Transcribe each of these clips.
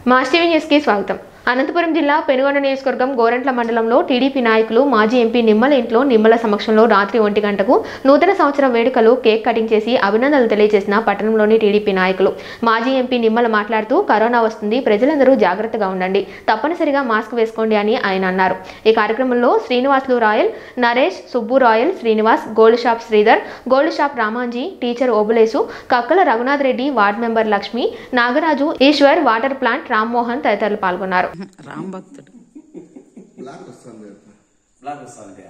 Mass TV న్యూస్కి స్వాగతం అనంతపురం జిల్లా పెనుగొండ నియోజకవర్గం గోరంట్ల మండలంలో టీడీపీ నాయకులు మాజీ ఎంపీ నిమ్మల ఇంట్లో నిమ్మల సమక్షంలో రాత్రి ఒంటి గంటకు నూతన సంవత్సరం వేడుకలు కేక్ కటింగ్ చేసి అభినందనలు తెలియజేసిన పట్టణంలోని టీడీపీ నాయకులు మాజీ ఎంపీ నిమ్మల మాట్లాడుతూ కరోనా వస్తుంది ప్రజలందరూ జాగ్రత్తగా ఉండండి తప్పనిసరిగా మాస్క్ వేసుకోండి అని ఆయన అన్నారు ఈ కార్యక్రమంలో Srinivasulu Royal Naresh Subbu Royal Srinivas gold shop Sridhar gold shop Ramanji teacher Obulesu Kakkala Raghunath Reddy ward member Lakshmi Nagaraju Eshwar water plant Rammohan తదితరులు పాల్గొన్నారు రామ్ భక్తుడు బ్లాక్ వస్తుంది బ్లాక్ వస్తుంది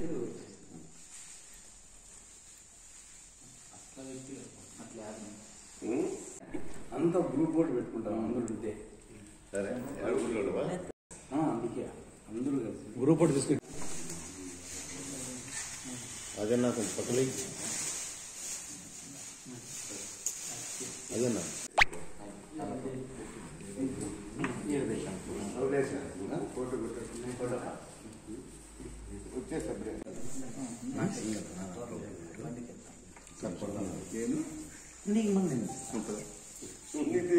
అంతా గ్రూప్ బోర్డు పెట్టుకుంటాం అందరూ ఉంటే సరే అడుగుతున్నావా ఆ, అందుకే అందరూ కలిసి గ్రూప్ ఫోటో తీసుకుని అదే నా కొంచెం పక్కలే అదేనా ఫోటో పెట్టేస్తున్నాయి ఫోటో వచ్చేస్తా బ్రేక్ ఇది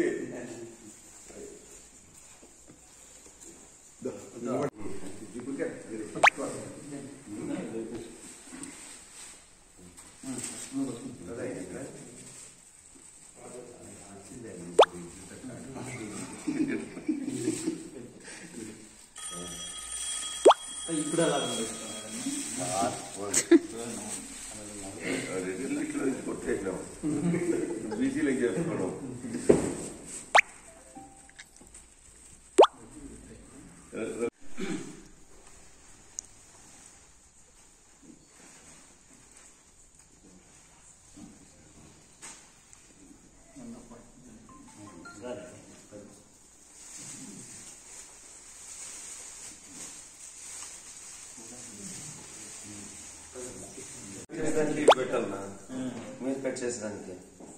రెండింటిలో కొట్టేసినాం బీసీలకు చేసుకోవడం పెట్టాలన్నా మీరు కట్ చేసేదానికి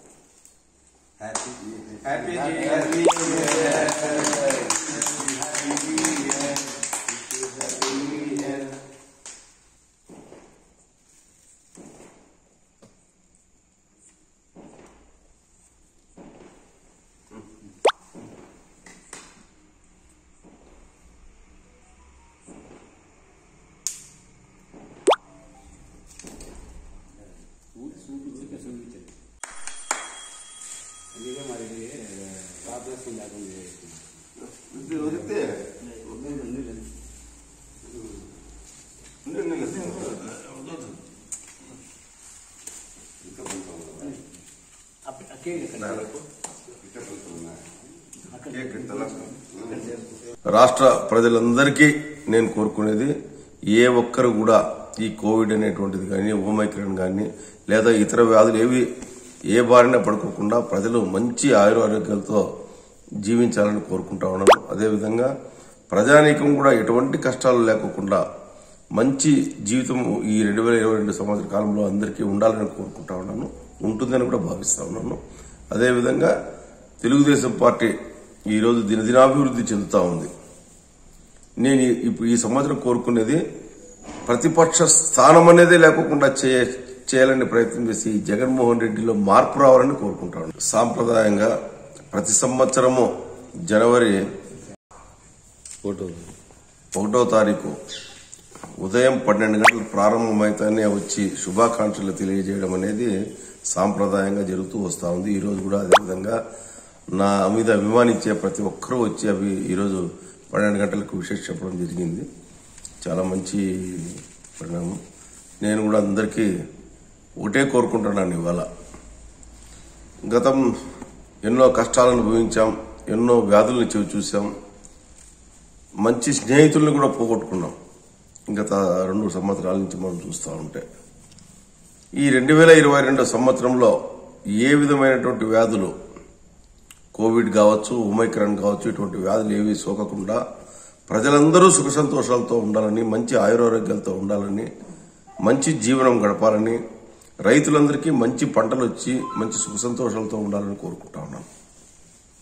అందుకే మరి ఇది రాత్రి లేకుండా ఇది వదిలితే ఉండు, ఉండు. ఇంకా కొంచెం ఉందా? నాలుగు. ఇంకా కొంచెం ఉన్నాయి. కేక్ ఇట్లా. రాష్ట్ర ప్రజలందరికీ నేను కోరుకునేది ఏ ఒక్కరు కూడా ఈ కోవిడ్ అనేటువంటిది కానీ ఓమైక్రాన్ కానీ లేదా ఇతర వ్యాధులు ఏవి ఏ బారిన పడుకోకుండా ప్రజలు మంచి ఆయురారోగ్యాలతో జీవించాలని కోరుకుంటా ఉన్నాను అదేవిధంగా ప్రజానీకం కూడా ఎటువంటి కష్టాలు లేకోకుండా మంచి జీవితం ఈ రెండు వేల ఇరవై రెండు సంవత్సర కాలంలో అందరికీ ఉండాలని కోరుకుంటా ఉన్నాను ఉంటుందని కూడా భావిస్తా ఉన్నాను అదేవిధంగా తెలుగుదేశం పార్టీ ఈరోజు దినదినాభివృద్ధి చెందుతా ఉంది నేను ఈ- ఇప్పుడు ఈ సంవత్సరం కోరుకునేది ప్రతిపక్ష స్థానం అనేదే లేకోకుండా చేయ చేయాలని ప్రయత్నం చేసి ఈ జగన్మోహన్ రెడ్డిలో మార్పు రావాలని కోరుకుంటాను సాంప్రదాయంగా ప్రతి సంవత్సరము జనవరి ఫోటో ఒకటో తారీఖు ఉదయం పన్నెండు గంటలకు ప్రారంభమైతేనే వచ్చి శుభాకాంక్షలు తెలియజేయడం అనేది సాంప్రదాయంగా జరుగుతూ వస్తా ఉంది ఈ రోజు కూడా అదేవిధంగా నా మీద అభిమానించే ప్రతి ఒక్కరూ వచ్చి అవి ఈరోజు పన్నెండు గంటలకు విశేష చెప్పడం జరిగింది చాలా మంచి పరిణామం నేను కూడా అందరికీ ఒకటే కోరుకుంటున్నాను ఇవాళ గతం ఎన్నో కష్టాలను అనుభవించాం ఎన్నో వ్యాధులను చెవి చూసాం మంచి స్నేహితుల్ని కూడా పోగొట్టుకున్నాం గత రెండు సంవత్సరాల నుంచి మనం చూస్తూ ఉంటే ఈ రెండు వేల ఇరవై రెండు సంవత్సరంలో ఏ విధమైనటువంటి వ్యాధులు కోవిడ్ కావచ్చు ఒమైక్రాన్ కావచ్చు ఇటువంటి వ్యాధులు ఏవి సోకకుండా ప్రజలందరూ సుఖ సంతోషాలతో ఉండాలని మంచి ఆయురారోగ్యాలతో ఉండాలని మంచి జీవనం గడపాలని రైతులందరికీ మంచి పంటలు వచ్చి మంచి సుఖ సంతోషాలతో ఉండాలని కోరుకుంటా ఉన్నాను